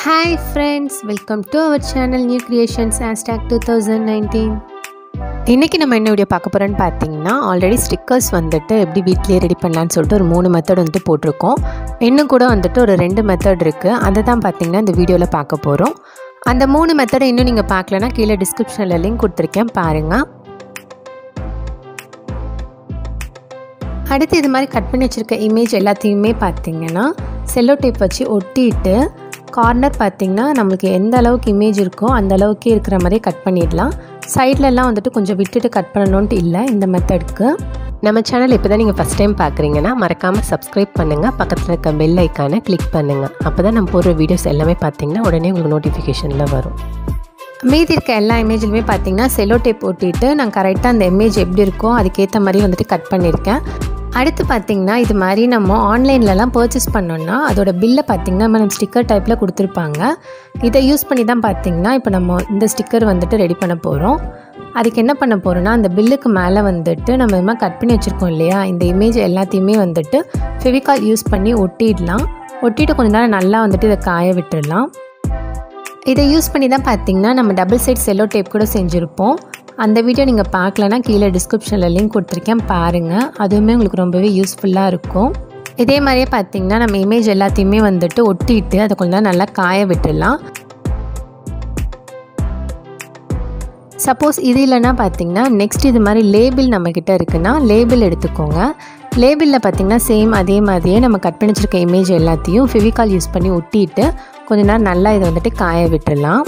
hi friends welcome to our channel new creations hashtag two thousand nineteen இன்றைக்கி நம்ம என்ன video பார்க்க போகிறோன்னு பார்த்தீங்கன்னா ஆல்ரெடி ஸ்டிக்கர்ஸ் வந்துட்டு எப்படி வீட்லேயே ரெடி பண்ணலான்னு சொல்லிட்டு ஒரு மூணு மெத்தட் வந்துட்டு போட்டிருக்கோம் இன்னும் கூட வந்துட்டு ஒரு ரெண்டு மெத்தட் இருக்குது அதை தான் பார்த்தீங்கன்னா இந்த வீடியோவில் பார்க்க போகிறோம் அந்த மூணு மெத்தடை இன்னும் நீங்கள் பார்க்கலன்னா கீழே டிஸ்கிரிப்ஷனில் லிங்க் கொடுத்துருக்கேன் பாருங்கள் அடுத்து இது மாதிரி கட் பண்ணி வச்சுருக்க இமேஜ் எல்லாத்தையுமே பார்த்தீங்கன்னா செல்லோ டேப் வச்சு ஒட்டிட்டு கார்னர் பார்த்தீங்கன்னா நம்மளுக்கு எந்த அளவுக்கு இமேஜ் இருக்கோ அந்த அளவுக்கே இருக்கிற மாதிரி கட் பண்ணிடலாம் சைட்லலாம் வந்துட்டு கொஞ்சம் விட்டுட்டு கட் பண்ணணுன்ட்டு இல்லை இந்த மெத்தடுக்கு நம்ம சேனல் இப்போ தான் நீங்கள் ஃபஸ்ட் டைம் பார்க்குறீங்கன்னா மறக்காமல் சப்ஸ்கிரைப் பண்ணுங்கள் பக்கத்தில் இருக்க பெல் ஐக்கானை கிளிக் பண்ணுங்கள் அப்போ தான் நம்ம போடுற வீடியோஸ் எல்லாமே பார்த்தீங்கன்னா உடனே உங்களுக்கு நோட்டிஃபிகேஷனில் வரும் மீதி இருக்க எல்லா இமேஜ்லையுமே பார்த்தீங்கன்னா செலோ டேப் ஒட்டிட்டு நான் கரெக்டாக அந்த இமேஜ் எப்படி இருக்கோ அதுக்கேற்ற மாதிரி வந்துட்டு கட் பண்ணியிருக்கேன் அடுத்து பார்த்திங்கன்னா இது மாதிரி நம்ம ஆன்லைன்லலாம் பர்ச்சேஸ் பண்ணோன்னா அதோட பில்லை பார்த்திங்கன்னா நம்ம ஸ்டிக்கர் டைப்பில் கொடுத்துருப்பாங்க இதை யூஸ் பண்ணி தான் பார்த்திங்கன்னா இப்போ நம்ம இந்த ஸ்டிக்கர் வந்துட்டு ரெடி பண்ண போகிறோம் அதுக்கு என்ன பண்ண போகிறோன்னா அந்த பில்லுக்கு மேலே வந்துட்டு நம்ம இது மாதிரி கட் பண்ணி வச்சுருக்கோம் இல்லையா இந்த இமேஜ் எல்லாத்தையுமே வந்துட்டு ஃபெவிகால் யூஸ் பண்ணி ஒட்டிடலாம் ஒட்டிட்டு கொஞ்ச நேரம் நல்லா வந்துட்டு இதை காய விட்டுடலாம் இதை யூஸ் பண்ணி தான் பார்த்தீங்கன்னா நம்ம டபுள் சைட் செல்லோ டேப் கூட செஞ்சுருப்போம் அந்த வீடியோ நீங்கள் பார்க்கலன்னா கீழே டிஸ்கிரிப்ஷனில் லிங்க் கொடுத்துருக்கேன் பாருங்கள் அதுவுமே உங்களுக்கு ரொம்பவே யூஸ்ஃபுல்லாக இருக்கும் இதே மாதிரியே பார்த்தீங்கன்னா நம்ம இமேஜ் எல்லாத்தையுமே வந்துட்டு ஒட்டிட்டு அதை கொஞ்சம் நேரம் நல்லா காய விட்டுடலாம் சப்போஸ் இது இல்லைன்னா பார்த்தீங்கன்னா நெக்ஸ்ட் இது மாதிரி லேபிள் நம்மக்கிட்ட இருக்குன்னா லேபிள் எடுத்துக்கோங்க லேபிளில் பார்த்தீங்கன்னா சேம் அதே மாதிரியே நம்ம கட் பண்ணி வச்சுருக்க இமேஜ் எல்லாத்தையும் ஃபெவிகால் யூஸ் பண்ணி ஒட்டிட்டு கொஞ்ச நேரம் நல்லா இதை வந்துட்டு காய விட்டுடலாம்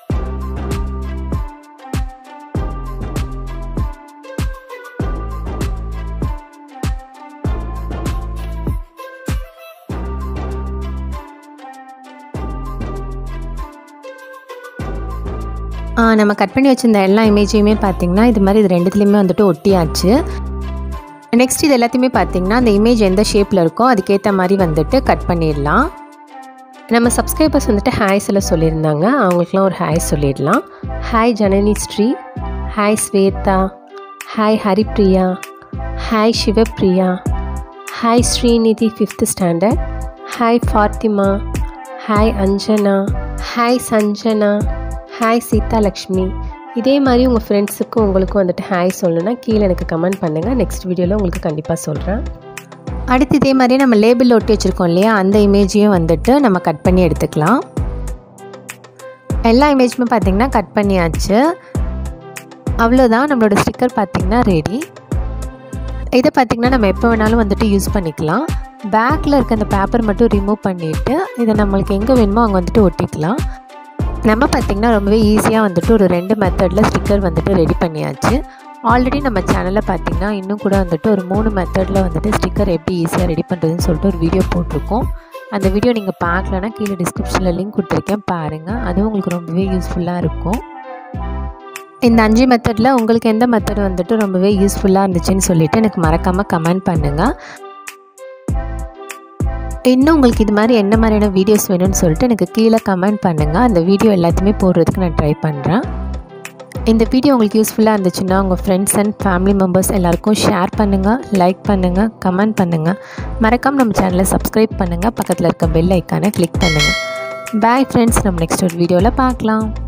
நம்ம கட் பண்ணி வச்சிருந்த எல்லா இமேஜையுமே பார்த்தீங்கன்னா இது மாதிரி இது ரெண்டுத்துலேயுமே வந்துட்டு ஒட்டியாச்சு நெக்ஸ்ட் இது எல்லாத்தையுமே பார்த்தீங்கன்னா அந்த இமேஜ் எந்த ஷேப்பில் இருக்கோ அதுக்கேற்ற மாதிரி வந்துட்டு கட் பண்ணிடலாம் நம்ம சப்ஸ்கிரைபர்ஸ் வந்துட்டு ஹாய்ஸ் எல்லாம் சொல்லியிருந்தாங்க அவங்களுக்குலாம் ஒரு ஹாய் சொல்லிடலாம் hi Janani Sri hi Swetha hi Haripriya hi Sivapriya hi Srinidhi fifth standard hi Fathima hi Anjana hi Sanjana hi Seetha Lakshmi இதே மாதிரி உங்கள் ஃப்ரெண்ட்ஸுக்கும் உங்களுக்கும் வந்துட்டு ஹாய் சொல்லணுன்னா கீழே எனக்கு கமெண்ட் பண்ணுங்கள் நெக்ஸ்ட் வீடியோவில் உங்களுக்கு கண்டிப்பாக சொல்கிறேன் அடுத்து இதே மாதிரியே நம்ம லேபிள் ஒட்டி வச்சுருக்கோம் இல்லையா அந்த இமேஜையும் வந்துட்டு நம்ம கட் பண்ணி எடுத்துக்கலாம் எல்லா இமேஜுமே பார்த்திங்கன்னா கட் பண்ணியாச்சு அவ்வளோதான் நம்மளோட ஸ்டிக்கர் பார்த்திங்கன்னா ரெடி இதை பார்த்திங்கன்னா நம்ம எப்போ வேணாலும் வந்துட்டு யூஸ் பண்ணிக்கலாம் பேக்கில் இருக்க அந்த பேப்பர் மட்டும் ரிமூவ் பண்ணிவிட்டு இதை நம்மளுக்கு எங்கே வேணுமோ அங்கே வந்துட்டு ஒட்டிக்கலாம் நம்ம பார்த்திங்கன்னா ரொம்பவே ஈஸியாக வந்துட்டு ஒரு ரெண்டு மெத்தடில் ஸ்டிக்கர் வந்துட்டு ரெடி பண்ணியாச்சு ஆல்ரெடி நம்ம சேனலில் பார்த்திங்கன்னா இன்னும் கூட வந்துட்டு ஒரு மூணு மெத்தடில் வந்துட்டு ஸ்டிக்கர் எப்படி ஈஸியாக ரெடி பண்ணுறதுன்னு சொல்லிட்டு ஒரு வீடியோ போட்டிருக்கோம் அந்த வீடியோ நீங்கள் பார்க்கலன்னா கீழே டிஸ்கிரிப்ஷனில் லிங்க் கொடுத்துருக்கேன் பாருங்கள் அதுவும் உங்களுக்கு ரொம்பவே யூஸ்ஃபுல்லாக இருக்கும் இந்த அஞ்சு மெத்தடில் உங்களுக்கு எந்த மெத்தட் வந்துட்டு ரொம்பவே யூஸ்ஃபுல்லாக இருந்துச்சுன்னு சொல்லிவிட்டு எனக்கு மறக்காமல் கமெண்ட் பண்ணுங்கள் இன்னும் உங்களுக்கு இது மாதிரி என்ன மாதிரியான வீடியோஸ் வேணும்னு சொல்லிட்டு எனக்கு கீழே கமெண்ட் பண்ணுங்கள் அந்த வீடியோ எல்லாத்தையுமே போடுறதுக்கு நான் ட்ரை பண்ணுறேன் இந்த வீடியோ உங்களுக்கு யூஸ்ஃபுல்லாக இருந்துச்சுன்னா உங்கள் ஃப்ரெண்ட்ஸ் அண்ட் ஃபேமிலி மெம்பர்ஸ் எல்லாருக்கும் ஷேர் பண்ணுங்கள் லைக் பண்ணுங்கள் கமெண்ட் பண்ணுங்கள் மறக்காமல் நம்ம சேனலை சப்ஸ்கிரைப் பண்ணுங்கள் பக்கத்தில் இருக்க பெல் ஐக்கானை கிளிக் பண்ணுங்கள் பாய் ஃப்ரெண்ட்ஸ் நம்ம நெக்ஸ்ட் ஒரு வீடியோவில் பார்க்கலாம்